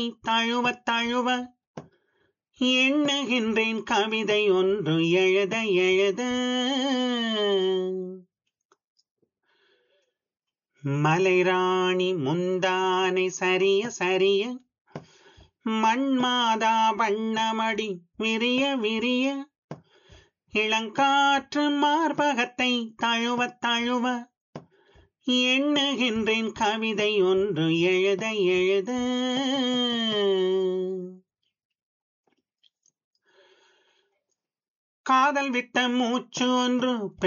தழுவ தழுவ எண்ணுகின்றேன் கவிதை ஒன்று எழுத எழுத மலைராணி முந்தானை சரிய சரிய மண்மாதா வண்ணமடி விரிய விரிய இளங்காற்று மார்பகத்தை தழுவ தழுவ எண்ணுகின்றேன் கவிதை ஒன்று எழுத எழுத காதல் விட்ட மூச்சு ஒன்று